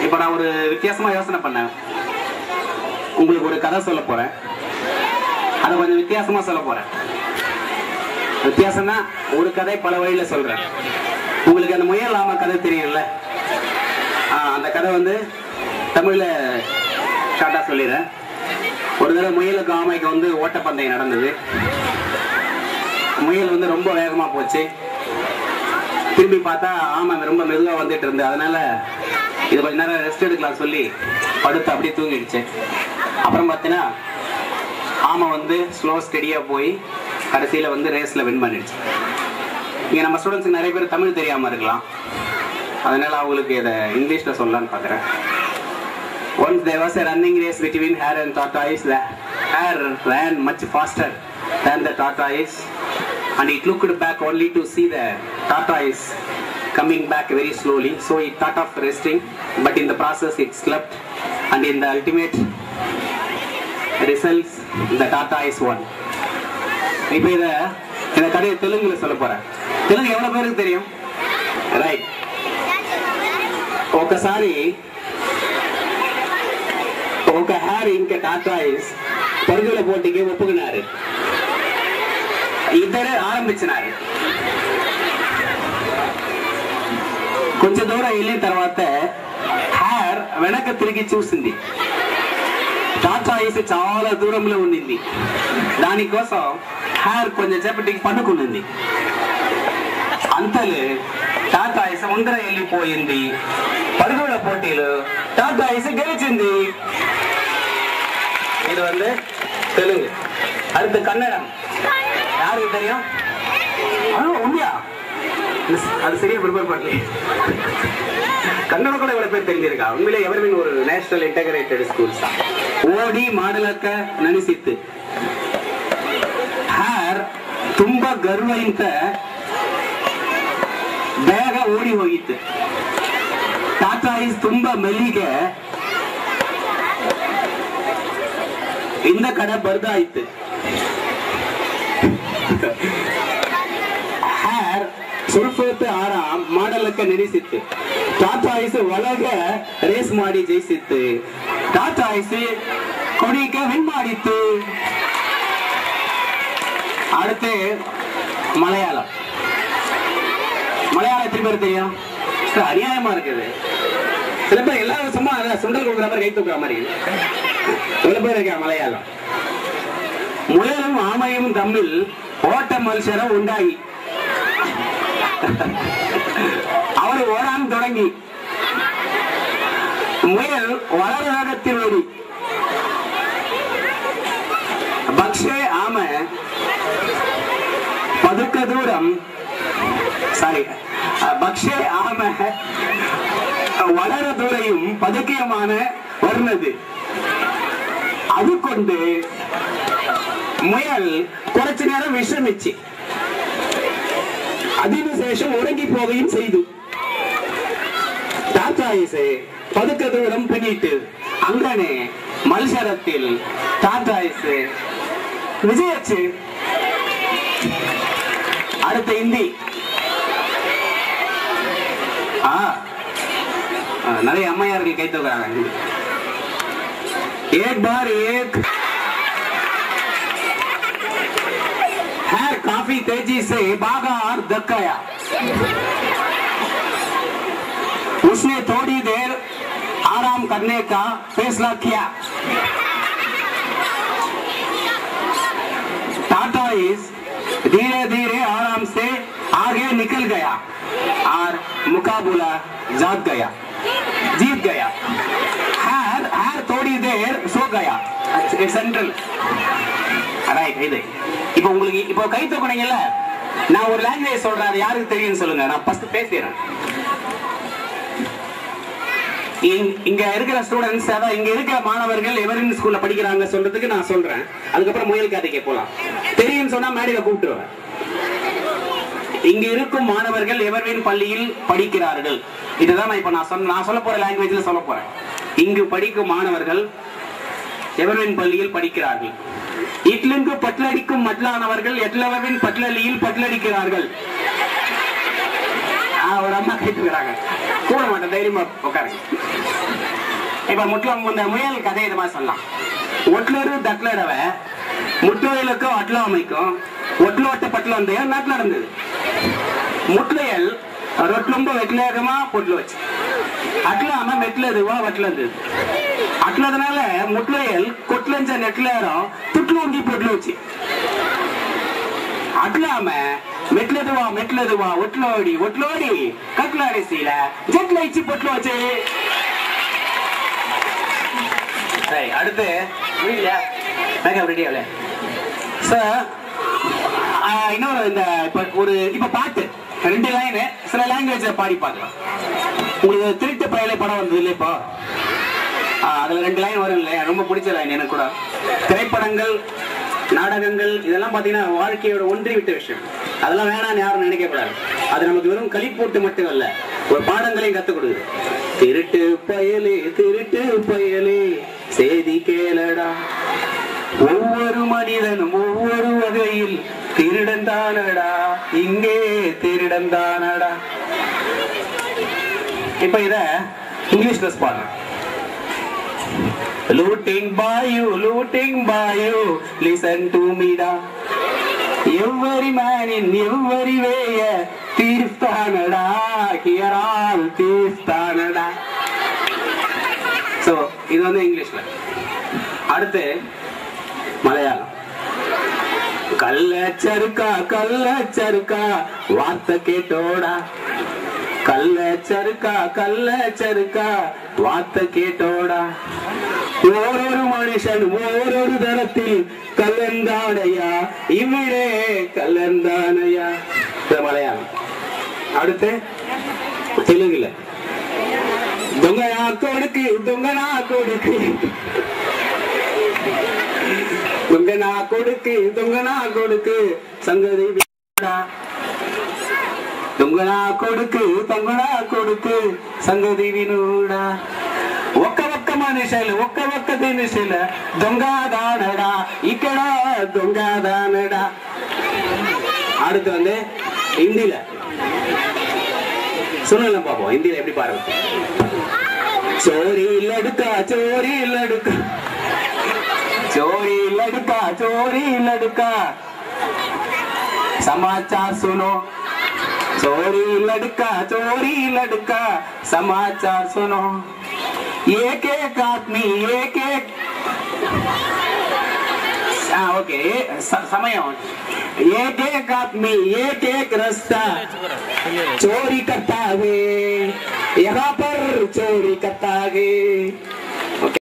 இப்போ நான் ஒரு வித்தியாசமா யோசனை பண்ணேன் உங்களுக்கு ஒரு கதை சொல்ல போறேன் அதை கொஞ்சம் வித்தியாசமா சொல்ல போறேன் வித்தியாசம்னா ஒரு கதை பல வழியில சொல்றேன் உங்களுக்கு அந்த முயல் ஆமை கதை தெரியும்ல ஆ, அந்த கதை வந்து தமிழ்ல ஷார்ட்டா சொல்லிடுறேன் ஒரு தடவை முயலுக்கு ஆமைக்கு வந்து ஓட்டப்பந்தயம் நடந்தது முயல் வந்து ரொம்ப வேகமா போச்சு திரும்பி பார்த்தா ஆமை ரொம்ப மெதுவா வந்துட்டு இருந்து அதனால இது கொஞ்ச நேரம் ரெஸ்ட் எடுக்கலாம் சொல்லி படுத்து அப்படியே தூங்கிடுச்சு அப்புறம் பார்த்தீங்கன்னா ஆமை வந்து ஸ்லோ ஸ்டெடியா போய் கடைசியில வந்து ரேஸ்ல வின் பண்ணிடுச்சு இங்க நம்ம ஸ்டூடெண்ட்ஸுக்கு நிறைய பேர் தமிழ் தெரியாம இருக்கலாம் அதனால அவங்களுக்கு இதை இங்கிலீஷ்ல சொல்லலாம்னு பார்க்குறேன் Once there was a running race between hare and tortoise. The hare ran much faster than the tortoise, and it looked back only to see the tortoise coming back very slowly. So it thought of resting, but in the process it slept, and in the ultimate results, the tortoise won. இப்போ இத இந்த கதையை தெலுங்குல சொல்ல போறேன் தெலுங்கு எவ்வளவு பேருக்கு தெரியும் ரைட் ఒకసారి ఒక హ్యారీ ఇంకా టాటాయిస్ పరుగుల పోటీకి ఒప్పుకున్నారు ఇద్దరే ఆరంభించినారు కొంచెం దూరం వెళ్ళిన తర్వాత హ్యార్ వెనక తిరిగి చూసింది టాటాయిస్ చాలా దూరంలో ఉండింది దానికోసం హ్యార్ కొంచెం సేపటికి పడుకున్నది అంతలు టాటాయిస్ ముందర వెళ్ళిపోయింది పరుగుల పోటీలు టాటాయిస్ గెలిచింది இது வந்து தெலுங்கு அடுத்து கன்னடம் யாருக்கு தெரியும் ஆ, உண்மையா அது சரியா ப்ரிப்பேர் பண்ணல கன்னடம் கூட இவ்வளவு பேர் தெரிஞ்சிருக்கா உண்மையிலே எவர்மின் ஒரு நேஷனல் இன்டகிரேட்டட் ஸ்கூல்ஸ் தான் ಓಡಿ ಮಾಡಲಕ್ಕ ನೆನೆಸಿತ್ತು ಹ್ಯಾರ್ ತುಂಬಾ ಗರ್ವದಿಂದ ಬೇಗ ಓಡಿ ಹೋಗಿತ್ತು ಟಾಟಾ ಐಸ್ ತುಂಬಾ ಮೆಲ್ಲಿಗೆ இந்த கடை ಬರ್ದಾಯ್ತು ಹ್ಯಾರ್ ಸ್ವಲ್ಪ ಹೊತ್ತು ಆರಾಮ್ ಮಾಡಲಕ್ಕ ನೆನೆಸಿತ್ತು ಟಾಟಾ ಐಸ್ ಒಳಗ ರೇಸ್ ಮಾಡಿ ಜಯಿಸಿತ್ತು ಟಾಟಾ ಐಸ್ கொடிக்க வின் ಮಾಡಿತ್ತು அடுத்து மலையாளம் மலையாளம் எத்தனை பேர் தெரியும் சார், அநியாயமா இருக்குது சில பேர் எல்லாரும் சும்மா அதான் சுண்டல் கொடுக்குற மாதிரி கை தூக்குற மாதிரி எவ்வளவு பேர் இருக்கா மலையாளம் முயலும் ஆமையும் தம்மில் ஓட்ட மത്സരം ഉണ്ടായി അവർ ഓടാൻ തുടങ്ങി മുയൽ വളരെ വേഗത്തിൽ ഓടി പക്ഷേ ആമ പതുക്കെ ദൂരം സാരി പക്ഷേ ആമ വളരെ ദൂരെയും പതുക്കെയുമാണ് വരുന്നത് അതുകൊണ്ട് മുയൽ കുറച്ചു നേരം വിശ്രമിച്ച് അതിനുശേഷം ഉറങ്ങിപ്പോവുകയും ചെയ്തു ടാറ്റായിസ് പതുക്കെ ദൂരം പിന്നിട്ട് അങ്ങനെ മത്സരത്തിൽ ടാറ്റായിസ് വിജയിച്ച് അടുത്ത ഹിന്ദി ஆ ஆ, நிறைய அம்மையார்கள் கை தூக்குறாங்க एक बार एक हैर काफी तेजी से भागा और धक्काया उसने थोड़ी देर आराम करने का फैसला किया टाटा इस धीरे धीरे आराम से आगे निकल गया और मुकाबला जाग गया जीत गया हैर हैर थोड़ी देर सो गया சென்ட்ரல் ரைட் இது இப்போ உங்களுக்கு இப்போ கை தூக்குனீங்கல்ல நான் ஒரு லாங்குவேஜ் சொல்றேன் அது யாருக்கு தெரியும்னு சொல்லுங்க நான் ஃபர்ஸ்ட் பேசிடுறேன் இங்க- இங்க இருக்கிற ஸ்டூடெண்ட்ஸ் அதான் இங்க இருக்கிற மாணவர்கள் எவரின் ஸ்கூல்ல படிக்கிறாங்க சொல்றதுக்கு நான் சொல்றேன் அதுக்கப்புறம் முயல் கதைக்கு போலாம் தெரியும்னு சொன்னா மேடையில கூப்பிட்டுருவேன் இங்க இருக்கும் மாணவர்கள் எவர்வின் பள்ளியில் படிக்கிறார்கள் இதுதான் நான் இப்ப நான் சொன்ன நான் சொல்ல போற லாங்குவேஜ்ல சொல்ல போறேன் இங்கு படிக்கும் மாணவர்கள் எவர்வின் பள்ளியில் படிக்கிறார்கள் இட்லிங்கு பட்லடிக்கும் மட்லானவர்கள் எட்லவரின் பட்லலியில் பட்லடிக்கிறார்கள் ஆ, ஒரு அம்மா கேட்டுக்கிறாங்க கூட மாட்டேன் தைரியமா உட்காருங்க இப்ப முட்லம் இந்த முயல் கதை இது மாதிரி சொல்லலாம் ஒட்லரு தட்லரவ முட்டுவயலுக்கும் அட்லாமைக்கும் ஒட்லோட்ட பட்லந்தையும் நாட்டில் நடந்தது முட்லையல் రొట్లుంబ వెట్లేదమా పొట్లు వచ్చి అట్లా అమ్మ మెట్లేదువా వట్లేదు అట్లదనాల ముట్లయల్ కొట్లంచ నెట్లేరం తుట్లు ఉంగి పొట్లు వచ్చి అట్లా అమ్మ మెట్లేదువా మెట్లేదువా ఒట్లోడి ఒట్లోడి కట్లాడేసీల జట్ల ఇచ్చి పొట్లు వచ్చి சரி அடுத்து முடியலையா மேக்கப் ரெடி ஆகல சார் இன்னொரு இந்த இப்ப ஒரு இப்ப பாட்டு ரெண்டு லைன் சில லாங்குவேஜ் பாடி பார்க்கலாம் உங்களுக்கு திருட்டு பயலை படம் வந்தது இல்லையா இப்போ ஆ, அதுல ரெண்டு லைன் வரும் இல்லையா ரொம்ப பிடிச்ச லைன் எனக்கு கூட திரைப்படங்கள் நாடகங்கள் இதெல்லாம் பாத்தீங்கன்னா வாழ்க்கையோட ஒன்றி விட்ட விஷயம் அதெல்லாம் வேணாம்னு யாரும் நினைக்க கூடாது அது நமக்கு வெறும் களிப்பூட்டு மட்டும் அல்ல ஒரு பாடங்களையும் கத்துக் கொடுக்குது திருட்டு பயலே திருட்டு பயலே செய்தி கேளடா ஒவ்வொரு மனிதனும் ஒவ்வொரு வகையில் திருடன் தானடா இங்கே திருடன் தானடா இப்ப இத இங்கிலீஷ்ல பாருங்க Looting by you, looting by you, listen to me da. Every man in every way, thief tanada, here all thief tanada. So, இது வந்து இங்கிலீஷ்ல அடுத்து மலையாளம் கள்ளச்சருக்கா கள்ளச்சருக்கா வார்த்தை கேட்டோடா கள்ளச்சருக்கா கள்ளச்சருக்கா வார்த்தை கேட்டோடா ஓரொரு மனுஷன் ஓரொரு தரத்தில் கல்லந்தானையா இவிடே கல்லந்தானையா இது மலையாளம் அடுத்து தெலுங்குல దొంగనా కొడుకు దొంగనా కొడుకు దొంగనా కొడుకు దొంగనా కొడుకు సంగతి వినడా. దొంగనా కొడుకు దొంగనా కొడుకు సంగతి వినుడా ఒక్క ఒక్క మనుషులు ఒక్క ఒక్క దినుసులు దొంగ దానడా ఇక్కడ దొంగ దానడా அடுத்து வந்து ஹிந்தில சொல்லல பாப்போம் ஹிந்தில எப்படி பாருங்க चोरी लड़का चोरी लड़का चोरी लड़का चोरी लड़का समाचार सुनो चोरी लड़का चोरी लड़का समाचार सुनो एक एक आदमी एक एक हाँ ओके स- समय एक एक आदमी एक एक रास्ता चोरी करता है यहाँ पर चोरी करता है